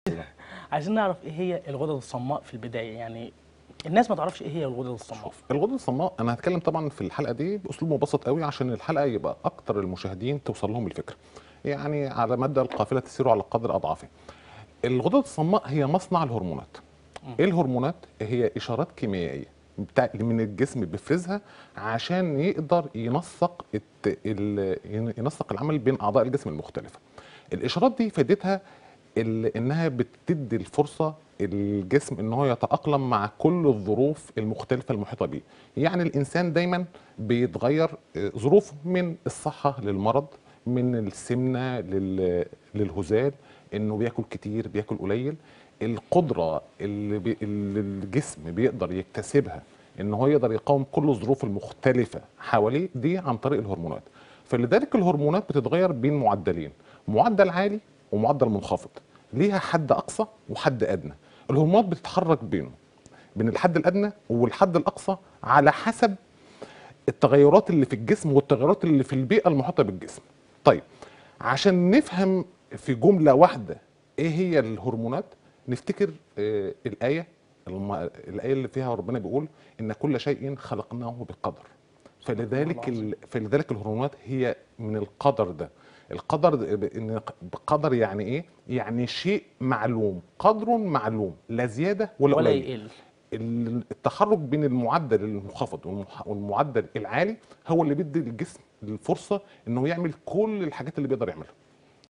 عايزين نعرف ايه هي الغدد الصماء في البدايه يعني الناس ما تعرفش ايه هي الغدد الصماء الغدد الصماء انا هتكلم طبعا في الحلقه دي باسلوب مبسط قوي عشان الحلقه يبقى اكتر المشاهدين توصل لهم الفكره يعني على مدى القافله تسير على قدر اضعافه الغدد الصماء هي مصنع الهرمونات ايه الهرمونات هي اشارات كيميائيه بتاع من الجسم بيفرزها عشان يقدر ينسق الت... ال... ينسق العمل بين اعضاء الجسم المختلفه الاشارات دي فائدتها ال... انها بتدي الفرصه الجسم ان هو يتاقلم مع كل الظروف المختلفه المحيطه بيه يعني الانسان دايما بيتغير آه، ظروفه من الصحه للمرض من السمنه لل... للهزال انه بياكل كتير بياكل قليل القدره اللي, بي... اللي الجسم بيقدر يكتسبها ان هو يقدر يقاوم كل الظروف المختلفه حواليه دي عن طريق الهرمونات فلذلك الهرمونات بتتغير بين معدلين معدل عالي ومعدل منخفض ليها حد اقصى وحد ادنى الهرمونات بتتحرك بينه بين الحد الادنى والحد الاقصى على حسب التغيرات اللي في الجسم والتغيرات اللي في البيئه المحيطه بالجسم طيب عشان نفهم في جمله واحده ايه هي الهرمونات نفتكر آه الايه الم... الايه اللي فيها ربنا بيقول ان كل شيء خلقناه بقدر فلذلك ال... فلذلك الهرمونات هي من القدر ده القدر ده- ب- ان بقدر يعني ايه يعني شيء معلوم قدر معلوم لا زياده ولا, ولا قليل. يقل ال- التحرك بين المعدل المنخفض والمح- والمعدل العالي هو اللي بيدي للجسم الفرصه انه يعمل كل الحاجات اللي بيقدر يعملها